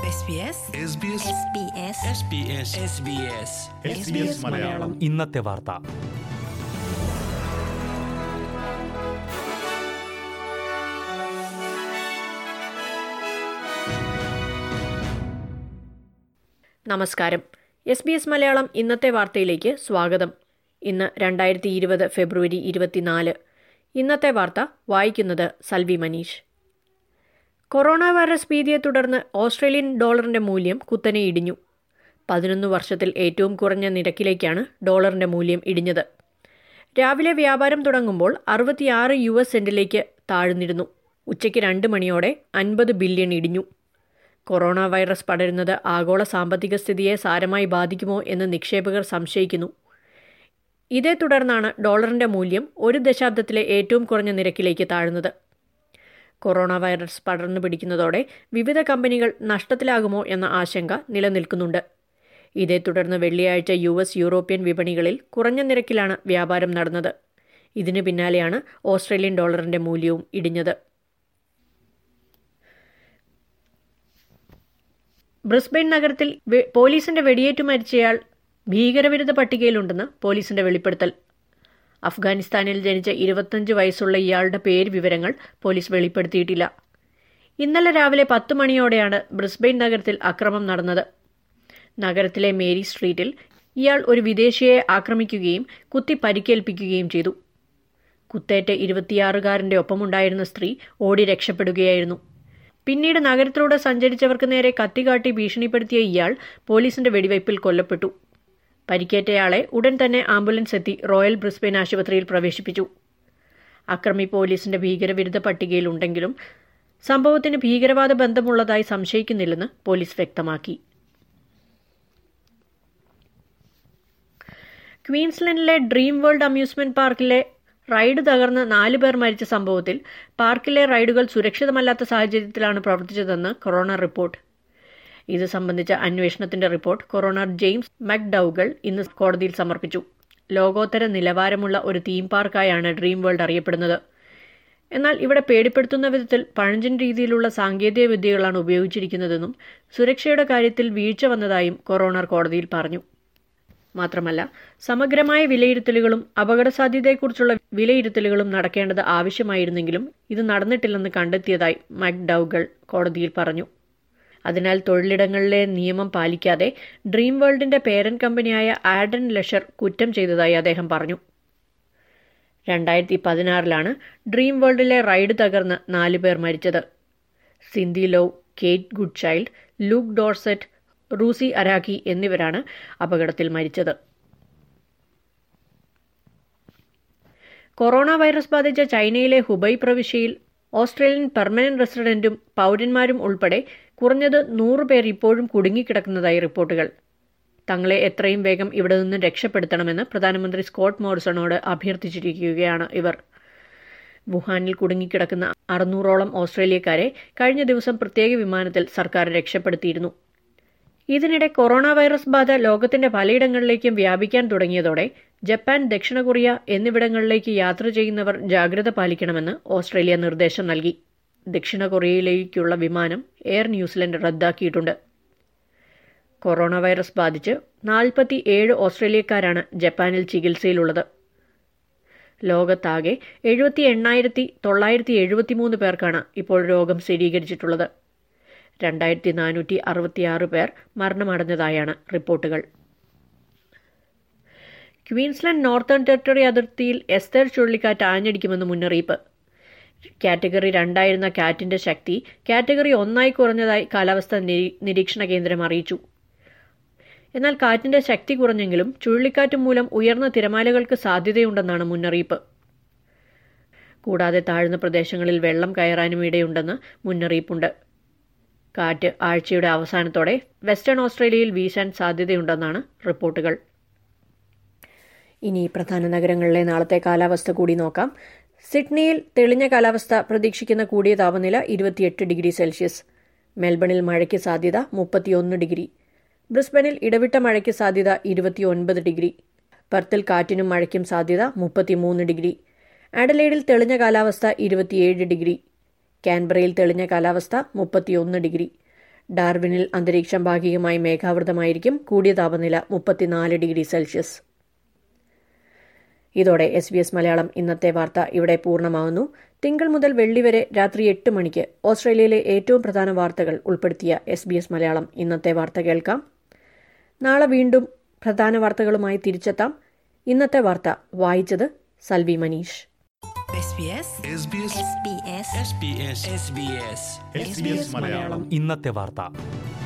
SBS Malayalam ഇന്നത്തെ വാർത്ത നമസ്കാരം എസ് ബി എസ് മലയാളം ഇന്നത്തെ വാർത്തയിലേക്ക് സ്വാഗതം ഇന്ന് രണ്ടായിരത്തി ഇരുപത് ഫെബ്രുവരി ഇരുപത്തിനാല് ഇന്നത്തെ വാർത്ത വായിക്കുന്നത് സൽവി മനീഷ് കൊറോണ വൈറസ് ഭീതിയെ തുടർന്ന് ഓസ്ട്രേലിയൻ ഡോളറിന്റെ മൂല്യം കുത്തനെ ഇടിഞ്ഞു പതിനൊന്ന് വർഷത്തിൽ ഏറ്റവും കുറഞ്ഞ നിരക്കിലേക്കാണ് ഡോളറിന്റെ മൂല്യം ഇടിഞ്ഞത് രാവിലെ വ്യാപാരം തുടങ്ങുമ്പോൾ അറുപത്തിയാറ് യു എസ് സെന്റിലേക്ക് താഴ്ന്നിരുന്നു ഉച്ചയ്ക്ക് രണ്ട് മണിയോടെ അൻപത് ബില്യൺ ഇടിഞ്ഞു കൊറോണ വൈറസ് പടരുന്നത് ആഗോള സാമ്പത്തിക സ്ഥിതിയെ സാരമായി ബാധിക്കുമോ എന്ന് നിക്ഷേപകർ സംശയിക്കുന്നു ഇതേ തുടർന്നാണ് ഡോളറിന്റെ മൂല്യം ഒരു ദശാബ്ദത്തിലെ ഏറ്റവും കുറഞ്ഞ നിരക്കിലേക്ക് താഴ്ന്നത് കൊറോണ വൈറസ് പടർന്നു പിടിക്കുന്നതോടെ വിവിധ കമ്പനികൾ നഷ്ടത്തിലാകുമോ എന്ന ആശങ്ക നിലനിൽക്കുന്നുണ്ട് ഇതേ തുടർന്ന് വെള്ളിയാഴ്ച യു എസ് യൂറോപ്യൻ വിപണികളിൽ കുറഞ്ഞ നിരക്കിലാണ് വ്യാപാരം നടന്നത് ഇതിനു പിന്നാലെയാണ് ഓസ്ട്രേലിയൻ ഡോളറിന്റെ മൂല്യവും ഇടിഞ്ഞത് ബ്രിസ്ബെയിൻ നഗരത്തിൽ വെ- പോലീസിന്റെ വെടിയേറ്റു മരിച്ചയാൾ ഭീകരവിരുദ്ധ പട്ടികയിലുണ്ടെന്ന് പോലീസിന്റെ വെളിപ്പെടുത്തൽ അഫ്ഗാനിസ്ഥാനിൽ ജനിച്ച ഇരുപത്തഞ്ച് വയസ്സുള്ള ഇയാളുടെ പേര് വിവരങ്ങൾ പോലീസ് വെളിപ്പെടുത്തിയിട്ടില്ല ഇന്നലെ രാവിലെ പത്ത് മണിയോടെയാണ് ബ്രിസ്ബെയിൻ നഗരത്തിൽ അക്രമം നടന്നത് നഗരത്തിലെ മേരി സ്ട്രീറ്റിൽ ഇയാൾ ഒരു വിദേശിയെ ആക്രമിക്കുകയും കുത്തി പരിക്കേൽപ്പിക്കുകയും ചെയ്തു കുത്തേറ്റ ഇരുപത്തിയാറുകാരന്റെ ഒപ്പമുണ്ടായിരുന്ന സ്ത്രീ ഓടി രക്ഷപ്പെടുകയായിരുന്നു പിന്നീട് നഗരത്തിലൂടെ സഞ്ചരിച്ചവർക്ക് നേരെ കത്തികാട്ടി ഭീഷണിപ്പെടുത്തിയ ഇയാൾ പോലീസിന്റെ വെടിവയ്പിൽ കൊല്ലപ്പെട്ടു പരിക്കേറ്റയാളെ ഉടൻ തന്നെ ആംബുലൻസ് എത്തി റോയൽ ബ്രിസ്ബെയിൻ ആശുപത്രിയിൽ പ്രവേശിപ്പിച്ചു അക്രമി പോലീസിന്റെ ഭീകരവിരുദ്ധ പട്ടികയിലുണ്ടെങ്കിലും സംഭവത്തിന് ഭീകരവാദ ബന്ധമുള്ളതായി സംശയിക്കുന്നില്ലെന്ന് പോലീസ് വ്യക്തമാക്കി ക്വീൻസ്ലൻഡിലെ ഡ്രീം വേൾഡ് അമ്യൂസ്മെന്റ് പാർക്കിലെ റൈഡ് തകർന്ന് നാല് പേർ മരിച്ച സംഭവത്തിൽ പാർക്കിലെ റൈഡുകൾ സുരക്ഷിതമല്ലാത്ത സാഹചര്യത്തിലാണ് പ്രവർത്തിച്ചതെന്ന് കൊറോണർ റിപ്പോർട്ട് ഇത് സംബന്ധിച്ച അന്വേഷണത്തിന്റെ റിപ്പോർട്ട് കൊറോണർ ജെയിംസ് മക്ഡൌഗൾ ഇന്ന് കോടതിയിൽ സമർപ്പിച്ചു ലോകോത്തര നിലവാരമുള്ള ഒരു തീം പാർക്കായാണ് ഡ്രീം വേൾഡ് അറിയപ്പെടുന്നത് എന്നാൽ ഇവിടെ പേടിപ്പെടുത്തുന്ന വിധത്തിൽ പഴഞ്ചൻ രീതിയിലുള്ള സാങ്കേതിക വിദ്യകളാണ് ഉപയോഗിച്ചിരിക്കുന്നതെന്നും സുരക്ഷയുടെ കാര്യത്തിൽ വീഴ്ച വന്നതായും കൊറോണർ കോടതിയിൽ പറഞ്ഞു മാത്രമല്ല സമഗ്രമായ വിലയിരുത്തലുകളും അപകടസാധ്യതയെക്കുറിച്ചുള്ള വിലയിരുത്തലുകളും നടക്കേണ്ടത് ആവശ്യമായിരുന്നെങ്കിലും ഇത് നടന്നിട്ടില്ലെന്ന് കണ്ടെത്തിയതായി മക്ഡൌഗൾ കോടതിയിൽ പറഞ്ഞു അതിനാൽ തൊഴിലിടങ്ങളിലെ നിയമം പാലിക്കാതെ ഡ്രീം വേൾഡിന്റെ പേരന്റ് കമ്പനിയായ ആഡൻ ലഷർ കുറ്റം ചെയ്തതായി അദ്ദേഹം പറഞ്ഞു രണ്ടായിരത്തി പതിനാറിലാണ് ഡ്രീം വേൾഡിലെ റൈഡ് തകർന്ന് നാല് പേർ മരിച്ചത് Cindy Low Kate Goodchild Luke Dorsett Roozi Araghi എന്നിവരാണ് അപകടത്തിൽ മരിച്ചത് കൊറോണ വൈറസ് ബാധിച്ച ചൈനയിലെ ഹുബൈ പ്രവിശ്യയിൽ ഓസ്ട്രേലിയൻ പെർമനന്റ് റെസിഡന്റും പൗരന്മാരും ഉൾപ്പെടെ കുറഞ്ഞത് നൂറ് പേർ ഇപ്പോഴും കുടുങ്ങിക്കിടക്കുന്നതായി റിപ്പോർട്ടുകൾ തങ്ങളെ എത്രയും വേഗം ഇവിടെ നിന്ന് രക്ഷപ്പെടുത്തണമെന്ന് പ്രധാനമന്ത്രി സ്കോട്ട് മോറിസണോട് അഭ്യർത്ഥിച്ചിരിക്കുകയാണ് ഇവർ വുഹാനിൽ കുടുങ്ങിക്കിടക്കുന്ന അറുന്നൂറോളം ഓസ്ട്രേലിയക്കാരെ കഴിഞ്ഞ ദിവസം പ്രത്യേക വിമാനത്തിൽ സർക്കാർ രക്ഷപ്പെടുത്തിയിരുന്നു ഇതിനിടെ കൊറോണ വൈറസ് ബാധ ലോകത്തിന്റെ പലയിടങ്ങളിലേക്കും വ്യാപിക്കാൻ തുടങ്ങിയതോടെ ജപ്പാൻ ദക്ഷിണ കൊറിയ എന്നിവിടങ്ങളിലേക്ക് യാത്ര ചെയ്യുന്നവർ ജാഗ്രത പാലിക്കണമെന്ന് ഓസ്ട്രേലിയ നിർദ്ദേശം നൽകി ദക്ഷിണ കൊറിയയിലേക്കുള്ള വിമാനം എയർ ന്യൂസിലൻഡ് റദ്ദാക്കിയിട്ടുണ്ട് കൊറോണ വൈറസ് ബാധിച്ച് നാൽപ്പത്തി ഏഴ് ഓസ്ട്രേലിയക്കാരാണ് ജപ്പാനിൽ ചികിത്സയിലുള്ളത് ലോകത്താകെ എഴുപത്തി എണ്ണായിരത്തി തൊള്ളായിരത്തി എഴുപത്തിമൂന്ന് പേർക്കാണ് ഇപ്പോൾ രോഗം സ്ഥിരീകരിച്ചിട്ടുള്ളത് രണ്ടായിരത്തി നാനൂറ്റി അറുപത്തിയാറ് പേർ മരണമടഞ്ഞതായാണ് റിപ്പോർട്ടുകൾ ക്വീൻസ്ലാൻഡ് നോർത്തേൺ ടെറിട്ടറി അതിർത്തിയിൽ എസ്തർ ചുഴലിക്കാറ്റ് ആഞ്ഞടിക്കുമെന്ന് മുന്നറിയിപ്പ് കാറ്റഗറി രണ്ടായിരുന്ന കാറ്റിന്റെ ശക്തി കാറ്റഗറി ഒന്നായി കുറഞ്ഞതായി കാലാവസ്ഥാ നിരീ- നിരീക്ഷണ കേന്ദ്രം അറിയിച്ചു എന്നാൽ കാറ്റിന്റെ ശക്തി കുറഞ്ഞെങ്കിലും ചുഴലിക്കാറ്റ് മൂലം ഉയർന്ന തിരമാലകൾക്ക് സാധ്യതയുണ്ടെന്നാണ് മുന്നറിയിപ്പ് കൂടാതെ താഴ്ന്ന പ്രദേശങ്ങളിൽ വെള്ളം കയറാനും ഇടയുണ്ടെന്ന് മുന്നറിയിപ്പുണ്ട് കാറ്റ് ആഴ്ചയുടെ അവസാനത്തോടെ വെസ്റ്റേൺ ഓസ്ട്രേലിയയിൽ വീശാൻ സാധ്യതയുണ്ടെന്നാണ് റിപ്പോർട്ടുകൾ ഇനി പ്രധാന നഗരങ്ങളിലെ നാളത്തെ കാലാവസ്ഥ കൂടി നോക്കാം സിഡ്നിയിൽ തെളിഞ്ഞ കാലാവസ്ഥ പ്രതീക്ഷിക്കുന്ന കൂടിയ താപനില ഇരുപത്തിയെട്ട് ഡിഗ്രി സെൽഷ്യസ് മെൽബണിൽ മഴയ്ക്ക് സാധ്യത മുപ്പത്തിയൊന്ന് ഡിഗ്രി ബ്രിസ്ബനിൽ ഇടവിട്ട മഴയ്ക്ക് സാധ്യത ഇരുപത്തിയൊൻപത് ഡിഗ്രി പർത്തിൽ കാറ്റിനും മഴയ്ക്കും സാധ്യത മുപ്പത്തിമൂന്ന് ഡിഗ്രി അഡലേഡിൽ തെളിഞ്ഞ കാലാവസ്ഥ ഇരുപത്തിയേഴ് ഡിഗ്രി കാൻബറയിൽ തെളിഞ്ഞ കാലാവസ്ഥ മുപ്പത്തിയൊന്ന് ഡിഗ്രി ഡാർവിനിൽ അന്തരീക്ഷം ഭാഗികമായി മേഘാവൃതമായിരിക്കും കൂടിയ താപനില മുപ്പത്തിനാല് ഡിഗ്രി സെൽഷ്യസ് ഇതോടെ എസ് ബി എസ് മലയാളം ഇന്നത്തെ വാർത്ത ഇവിടെ പൂർണ്ണമാകുന്നു തിങ്കൾ മുതൽ വെള്ളി വരെ രാത്രി എട്ട് മണിക്ക് ഓസ്ട്രേലിയയിലെ ഏറ്റവും പ്രധാന വാർത്തകൾ ഉൾപ്പെടുത്തിയ എസ് ബി എസ് മലയാളം ഇന്നത്തെ വാർത്ത കേൾക്കാം നാളെ വീണ്ടും പ്രധാന വാർത്തകളുമായി തിരിച്ചെത്താം ഇന്നത്തെ വാർത്ത വായിച്ചത് സൽവി മനീഷ് ഇന്നത്തെ വാർത്ത